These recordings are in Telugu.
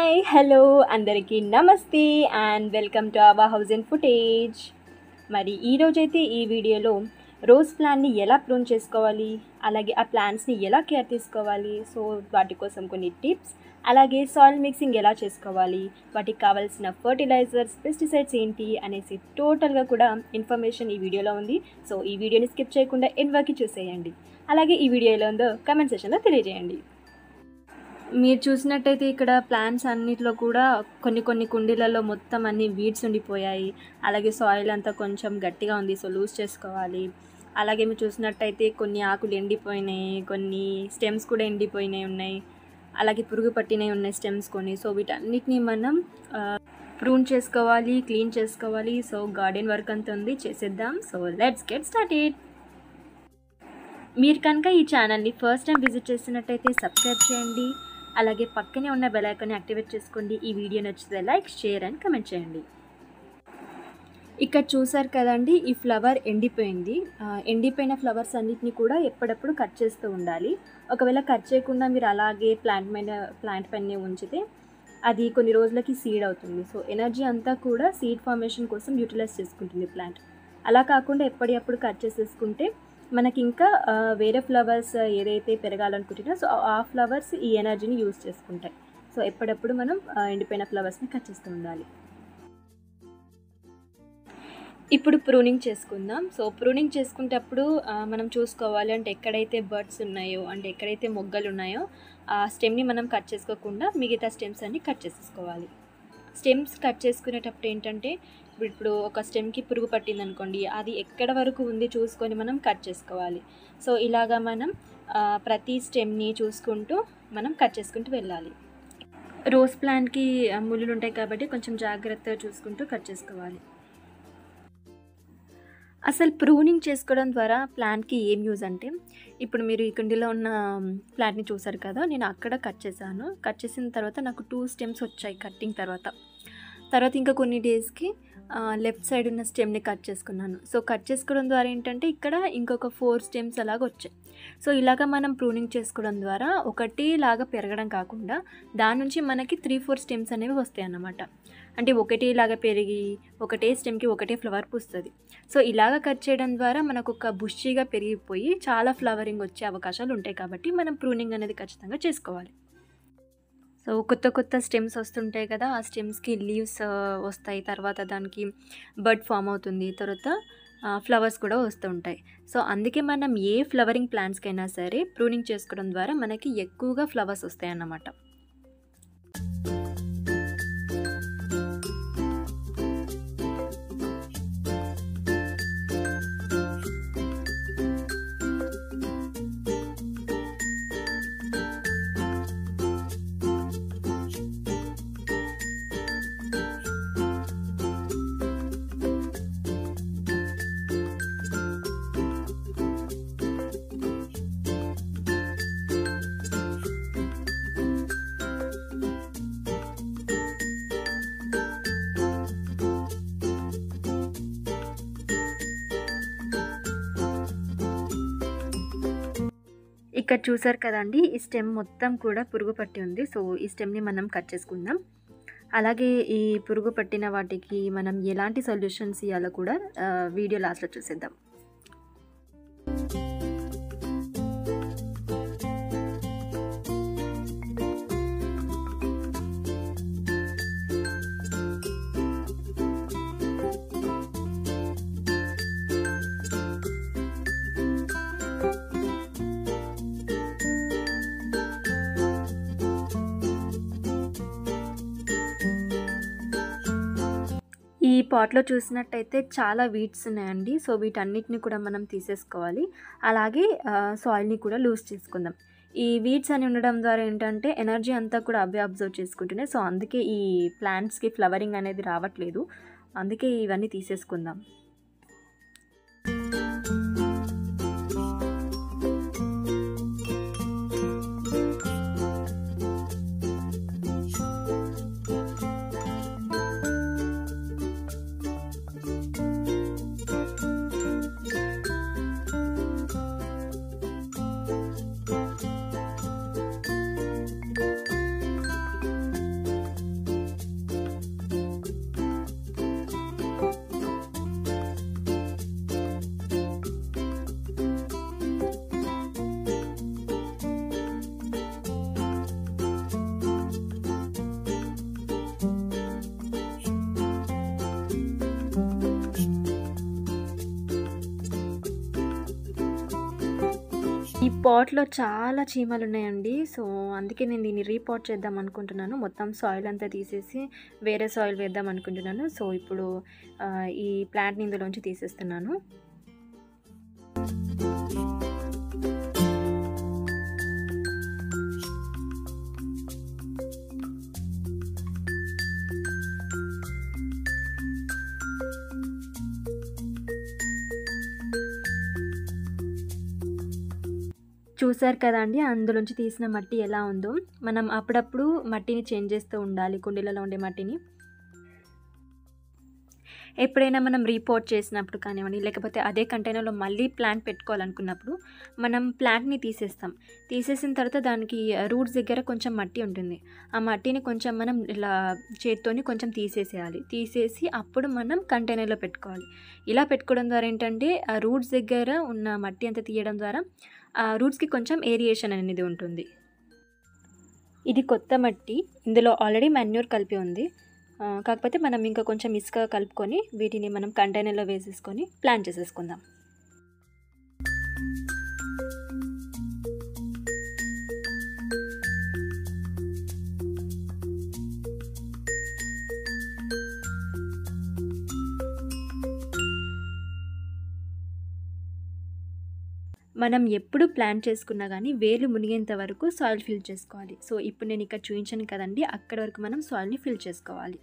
హాయ్ హలో అందరికీ నమస్తే and welcome to our house and footage మరి ఈరోజైతే ఈ వీడియోలో రోజ్ ప్లాన్ని ఎలా ప్రూన్ చేసుకోవాలి అలాగే ఆ ప్లాంట్స్ని ఎలా కేర్ తీసుకోవాలి సో వాటి కోసం కొన్ని టిప్స్ అలాగే సాయిల్ మిక్సింగ్ ఎలా చేసుకోవాలి వాటికి కావాల్సిన ఫర్టిలైజర్స్ పెస్టిసైడ్స్ ఏంటి అనేసి టోటల్గా కూడా ఇన్ఫర్మేషన్ ఈ వీడియోలో ఉంది సో ఈ వీడియోని స్కిప్ చేయకుండా ఎండ్ వరకు చూసేయండి అలాగే ఈ వీడియో ఎలా ఉందో కమెంట్ సెక్షన్లో తెలియజేయండి మీరు చూసినట్టయితే ఇక్కడ ప్లాంట్స్ అన్నిట్లో కూడా కొన్ని కొన్ని కుండీలలో మొత్తం అన్ని వీడ్స్ ఉండిపోయాయి అలాగే సాయిల్ అంతా కొంచెం గట్టిగా ఉంది సో లూజ్ చేసుకోవాలి అలాగే మీరు చూసినట్టయితే కొన్ని ఆకులు ఎండిపోయినాయి కొన్ని స్టెమ్స్ కూడా ఎండిపోయినాయి ఉన్నాయి అలాగే పురుగు పట్టినవి ఉన్నాయి స్టెమ్స్ కొన్ని సో వీటన్నిటిని మనం ప్రూన్ చేసుకోవాలి క్లీన్ చేసుకోవాలి సో గార్డెన్ వర్క్ అంతా ఉంది చేసేద్దాం సో లెట్స్ గెట్ స్టార్టెడ్ మీరు కనుక ఈ ఛానల్ని ఫస్ట్ టైం విజిట్ చేస్తున్నట్టయితే సబ్స్క్రైబ్ చేయండి అలాగే పక్కనే ఉన్న బెల్ ఐకాన్ని యాక్టివేట్ చేసుకోండి ఈ వీడియో నచ్చితే లైక్ షేర్ అండ్ కమెంట్ చేయండి ఇక్కడ చూసారు కదండి ఈ ఫ్లవర్ ఎండిపోయింది ఆ, ఎండిపోయిన ఫ్లవర్స్ అన్నిటిని కూడా ఎప్పుడప్పుడు కట్ చేస్తూ ఉండాలి ఒకవేళ కట్ చేయకుండా మీరు అలాగే ప్లాంట్ పైన ప్లాంట్ పైన ఉంచితే అది కొన్ని రోజులకి సీడ్ అవుతుంది సో ఎనర్జీ అంతా కూడా సీడ్ ఫార్మేషన్ కోసం యూటిలైజ్ చేసుకుంటుంది ప్లాంట్ అలా కాకుండా ఎప్పటికప్పుడు కట్ చేసేసుకుంటే మనకి ఇంకా ఆ, వేరే ఫ్లవర్స్ ఏదైతే పెరగాలనుకుంటున్నా సో ఆ ఫ్లవర్స్ ఈ ఎనర్జీని యూజ్ చేసుకుంటాయి సో ఎప్పుడప్పుడు మనం ఆ, ఎండిపోయిన ఫ్లవర్స్ని కట్ చేస్తూ ఉండాలి ఇప్పుడు ప్రూనింగ్ చేసుకుందాం సో ప్రూనింగ్ చేసుకునేటప్పుడు ఆ, మనం చూసుకోవాలి అంటే ఎక్కడైతే బర్డ్స్ ఉన్నాయో అంటే ఎక్కడైతే మొగ్గలు ఉన్నాయో ఆ స్టెమ్ని మనం కట్ చేసుకోకుండా మిగతా స్టెమ్స్ అన్ని కట్ చేసేసుకోవాలి స్టెమ్స్ కట్ చేసుకునేటప్పుడు ఏంటంటే ఇప్పుడు ఇప్పుడు ఒక స్టెమ్కి పురుగు పట్టింది అనుకోండి అది ఎక్కడ వరకు ఉంది చూసుకొని మనం కట్ చేసుకోవాలి సో ఇలాగా మనం ఆ, ప్రతి స్టెమ్ని చూసుకుంటూ మనం కట్ చేసుకుంటూ వెళ్ళాలి రోజ్ ప్లాంట్కి ముళ్ళు ఉంటాయి కాబట్టి కొంచెం జాగ్రత్తగా చూసుకుంటూ కట్ చేసుకోవాలి అసలు ప్రూనింగ్ చేసుకోవడం ద్వారా ప్లాంట్కి ఏం యూజ్ అంటే ఇప్పుడు మీరు ఈ కుండీలో ఉన్న ప్లాంట్ని చూసారు కదా నేను అక్కడ కట్ చేశాను కట్ చేసిన తర్వాత నాకు టూ స్టెమ్స్ వచ్చాయి కట్టింగ్ తర్వాత తర్వాత ఇంకా కొన్ని డేస్కి లెఫ్ట్ సైడ్ ఉన్న స్టెమ్ని కట్ చేసుకున్నాను సో కట్ చేసుకోవడం ద్వారా ఏంటంటే ఇక్కడ ఇంకొక ఫోర్ స్టెమ్స్ అలాగ వచ్చాయి సో ఇలాగ మనం ప్రూనింగ్ చేసుకోవడం ద్వారా ఒకటి లాగా పెరగడం కాకుండా దాని నుంచి మనకి త్రీ ఫోర్ స్టెమ్స్ అనేవి వస్తాయి అన్నమాట అంటే ఒకటే లాగా పెరిగి ఒకటే స్టెమ్కి ఒకటే ఫ్లవర్ పూస్తుంది సో ఇలాగ కట్ చేయడం ద్వారా మనకు ఒక బుషిగా పెరిగిపోయి చాలా ఫ్లవరింగ్ వచ్చే అవకాశాలు ఉంటాయి కాబట్టి మనం ప్రూనింగ్ అనేది ఖచ్చితంగా చేసుకోవాలి సో కొత్త కొత్త స్టెమ్స్ వస్తుంటాయి కదా ఆ స్టెమ్స్కి లీవ్స్ వస్తాయి తర్వాత దానికి బర్డ్ ఫామ్ అవుతుంది తర్వాత ఫ్లవర్స్ కూడా వస్తుంటాయి సో అందుకే మనం ఏ ఫ్లవరింగ్ ప్లాంట్స్కైనా సరే ప్రూనింగ్ చేసుకోవడం ద్వారా మనకి ఎక్కువగా ఫ్లవర్స్ వస్తాయి అన్నమాట ఇక్కడ చూసారు కదండి ఈ స్టెమ్ మొత్తం కూడా పురుగు పట్టి ఉంది సో ఈ స్టెమ్ని మనం కట్ చేసుకుందాం అలాగే ఈ పురుగు పట్టిన వాటికి మనం ఎలాంటి సొల్యూషన్స్ ఇవ్వాలో కూడా ఆ, వీడియో లాస్ట్లో చూసేద్దాం ఈ పాట్లో చూసినట్టయితే చాలా వీడ్స్ ఉన్నాయండి సో వీటన్నిటిని కూడా మనం తీసేసుకోవాలి అలాగే సాయిల్ని కూడా లూజ్ చేసుకుందాం ఈ వీడ్స్ అని ఉండడం ద్వారా ఏంటంటే ఎనర్జీ అంతా కూడా అవే అబ్జర్వ్ చేసుకుంటున్నాయి సో అందుకే ఈ ప్లాంట్స్కి ఫ్లవరింగ్ అనేది రావట్లేదు అందుకే ఇవన్నీ తీసేసుకుందాం ఈ పాట్లో చాలా చీమలు ఉన్నాయండి సో అందుకే నేను దీన్ని రీపాట్ చేద్దాం అనుకుంటున్నాను మొత్తం సాయిల్ అంతా తీసేసి వేరే సాయిల్ వేద్దాం అనుకుంటున్నాను సో ఇప్పుడు ఆ, ఈ ప్లాంట్ని ఇందులోంచి తీసేస్తున్నాను చూసారు కదా అండి అందులోంచి తీసిన మట్టి ఎలా ఉందో మనం అప్పుడప్పుడు మట్టిని చేంజ్ చేస్తూ ఉండాలి కుండీలలో ఉండే మట్టిని ఎప్పుడైనా మనం రీపోర్ట్ చేసినప్పుడు కానివ్వండి లేకపోతే అదే కంటైనర్లో మళ్ళీ ప్లాంట్ పెట్టుకోవాలనుకున్నప్పుడు మనం ప్లాంట్ని తీసేస్తాం తీసేసిన తర్వాత దానికి రూట్స్ దగ్గర కొంచెం మట్టి ఉంటుంది ఆ మట్టిని కొంచెం మనం ఇలా చేత్తోని కొంచెం తీసేసేయాలి తీసేసి అప్పుడు మనం కంటైనర్లో పెట్టుకోవాలి ఇలా పెట్టుకోవడం ద్వారా ఏంటంటే ఆ రూట్స్ దగ్గర ఉన్న మట్టి అంతా తీయడం ద్వారా ఆ రూట్స్కి కొంచెం ఏరియేషన్ అనేది ఉంటుంది ఇది కొత్త మట్టి ఇందులో ఆల్రెడీ మాన్యూర్ కలిపి ఉంది ఆ, కాకపోతే మనం ఇంకా కొంచెం ఇసుక కలుపుకొని వీటిని మనం కంటైనర్లో వేసేసుకొని ప్లాన్ చేసేసుకుందాం మనం ఎప్పుడు ప్లాన్ చేసుకున్నా కానీ వేలు మునిగేంత వరకు సాయిల్ ఫిల్ చేసుకోవాలి సో ఇప్పుడు నేను ఇక్కడ చూపించాను కదండి అక్కడ వరకు మనం సాయిల్ని ఫిల్ చేసుకోవాలి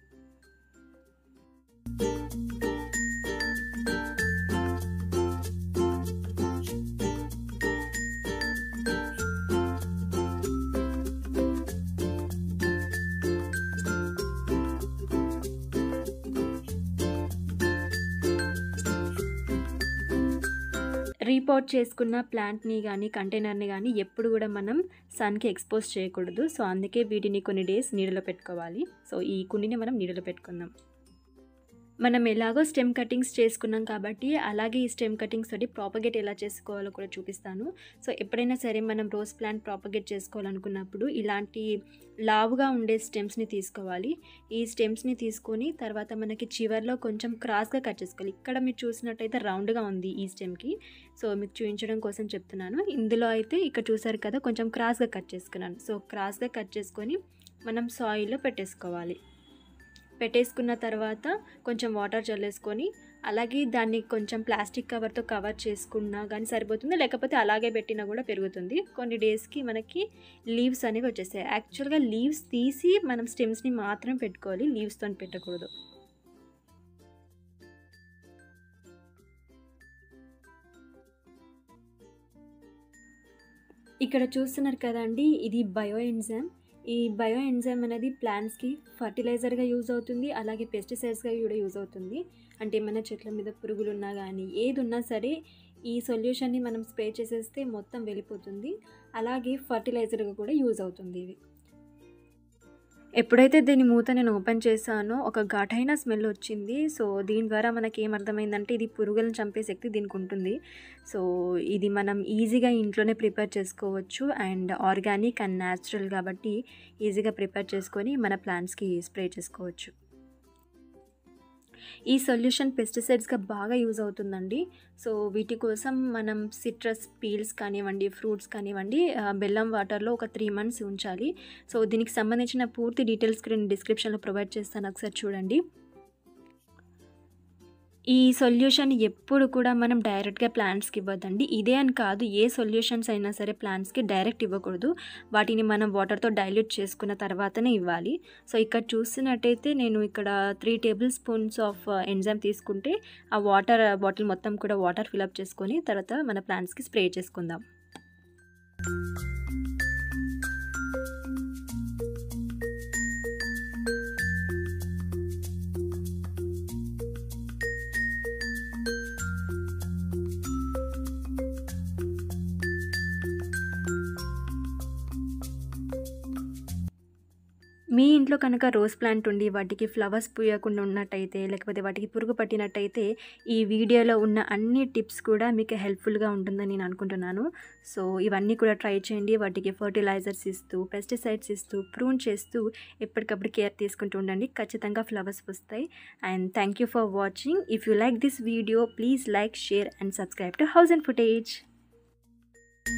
రీపోర్ట్ చేసుకున్న ప్లాంట్ని కానీ కంటైనర్ని కానీ ఎప్పుడు కూడా మనం సన్కి ఎక్స్పోజ్ చేయకూడదు సో అందుకే వీటిని కొన్ని డేస్ నీడలో పెట్టుకోవాలి సో ఈ కుండిని మనం నీడలో పెట్టుకుందాం మనం ఎలాగో స్టెమ్ కటింగ్స్ చేసుకున్నాం కాబట్టి అలాగే ఈ స్టెమ్ కటింగ్స్ తోటి ప్రాపగేట్ ఎలా చేసుకోవాలో కూడా చూపిస్తాను సో ఎప్పుడైనా సరే మనం రోజ్ ప్లాంట్ ప్రాపగేట్ చేసుకోవాలనుకున్నప్పుడు ఇలాంటి లావుగా ఉండే స్టెమ్స్ని తీసుకోవాలి ఈ స్టెమ్స్ని తీసుకొని తర్వాత మనకి చివర్లో కొంచెం క్రాస్గా కట్ చేసుకోవాలి ఇక్కడ మీరు చూసినట్టయితే రౌండ్గా ఉంది ఈ స్టెమ్కి సో మీకు చూపించడం కోసం చెప్తున్నాను ఇందులో అయితే ఇక్కడ చూసారు కదా కొంచెం క్రాస్గా కట్ చేసుకున్నాను సో క్రాస్గా కట్ చేసుకొని మనం సాయిల్లో పెట్టేసుకోవాలి పెట్టేసుకున్న తర్వాత కొంచెం వాటర్ చల్లేసుకొని అలాగే దాన్ని కొంచెం ప్లాస్టిక్ కవర్తో కవర్ చేసుకున్నా కానీ సరిపోతుంది లేకపోతే అలాగే పెట్టినా కూడా పెరుగుతుంది కొన్ని డేస్కి మనకి లీవ్స్ అనేవి వచ్చేస్తాయి యాక్చువల్గా లీవ్స్ తీసి మనం స్టెమ్స్ని మాత్రం పెట్టుకోవాలి లీవ్స్తో పెట్టకూడదు ఇక్కడ చూస్తున్నారు కదండి ఇది బయో ఎంజైమ్ ఈ బయో ఎంజైమ్ అనేది ప్లాంట్స్కి ఫర్టిలైజర్గా యూజ్ అవుతుంది అలాగే పెస్టిసైడ్స్గా కూడా యూజ్ అవుతుంది అంటే మన చెట్ల మీద పురుగులు ఉన్నా కానీ ఏది ఉన్నా సరే ఈ సొల్యూషన్ని మనం స్ప్రే చేసేస్తే మొత్తం వెళ్ళిపోతుంది అలాగే ఫర్టిలైజర్గా కూడా యూజ్ అవుతుంది ఇవి ఎప్పుడైతే దీని మూత నేను ఓపెన్ చేశానో ఒక ఘాటైన స్మెల్ వచ్చింది సో దీని ద్వారా మనకి ఏమర్థమైందంటే ఇది పురుగులను చంపే శక్తి దీనికి ఉంటుంది సో ఇది మనం ఈజీగా ఇంట్లోనే ప్రిపేర్ చేసుకోవచ్చు అండ్ ఆర్గానిక్ అండ్ న్యాచురల్ కాబట్టి ఈజీగా ప్రిపేర్ చేసుకొని మన ప్లాంట్స్కి స్ప్రే చేసుకోవచ్చు ఈ సొల్యూషన్ పెస్టిసైడ్స్గా బాగా యూజ్ అవుతుందండి సో వీటి కోసం మనం సిట్రస్ పీల్స్ కానివ్వండి ఫ్రూట్స్ కానివ్వండి ఆ, బెల్లం వాటర్లో ఒక త్రీ మంత్స్ ఉంచాలి సో దీనికి సంబంధించిన పూర్తి డీటెయిల్స్ కూడా నేను డిస్క్రిప్షన్లో ప్రొవైడ్ చేస్తాను ఒకసారి చూడండి ఈ సొల్యూషన్ ఎప్పుడు కూడా మనం డైరెక్ట్గా ప్లాంట్స్కి ఇవ్వద్దండి ఇదే అని కాదు ఏ సొల్యూషన్స్ అయినా సరే ప్లాంట్స్కి డైరెక్ట్ ఇవ్వకూడదు వాటిని మనం వాటర్తో డైల్యూట్ చేసుకున్న తర్వాతనే ఇవ్వాలి సో ఇక్కడ చూసినట్టయితే నేను ఇక్కడ three tablespoons of enzyme తీసుకుంటే ఆ వాటర్ బాటిల్ మొత్తం కూడా వాటర్ ఫిలప్ చేసుకొని తర్వాత మన ప్లాంట్స్కి స్ప్రే చేసుకుందాం మీ ఇంట్లో కనుక రోజ్ ప్లాంట్ ఉండి వాటికి ఫ్లవర్స్ పూయకుండా ఉన్నట్టయితే లేకపోతే వాటికి పురుగు పట్టినట్టయితే ఈ వీడియోలో ఉన్న అన్ని టిప్స్ కూడా మీకు హెల్ప్ఫుల్గా ఉంటుందని నేను అనుకుంటున్నాను సో ఇవన్నీ కూడా ట్రై చేయండి వాటికి ఫర్టిలైజర్స్ ఇస్తూ పెస్టిసైడ్స్ ఇస్తూ ప్రూన్ చేస్తూ ఎప్పటికప్పుడు కేర్ తీసుకుంటూ ఉండండి ఖచ్చితంగా ఫ్లవర్స్ వస్తాయి and thank you for watching if you like this video please like share and subscribe to house and footage